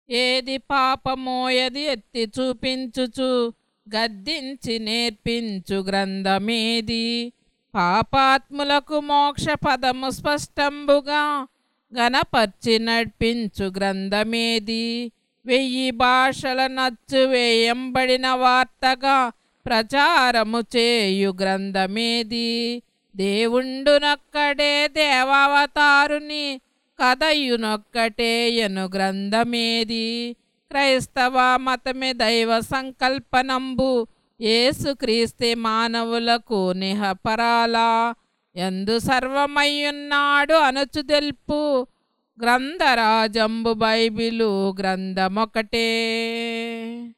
ఏది పాపమో ఏది ఎత్తి చూపించుచు గద్దించి నేర్పించు గ్రంథమేది పాపాత్ములకు మోక్ష పదము స్పష్టంబుగా గణపర్చి నడిపించు గ్రంథమేది వెయ్యి భాషల నచ్చు వేయంబడిన వార్తగా ప్రచారము చేయు గ్రంథమేది దేవుండునొక్కడే దేవావతారుని కథయునొక్కటే ఎను గ్రంథమేది క్రైస్తవ మతమే దైవ సంకల్పనంబు ఏసుక్రీస్తే మానవులకు నిహపరాలా ఎందు సర్వమయ్యున్నాడు అనుచు తెలుపు గ్రంథరాజంబు బైబిలు గ్రంథమొకటే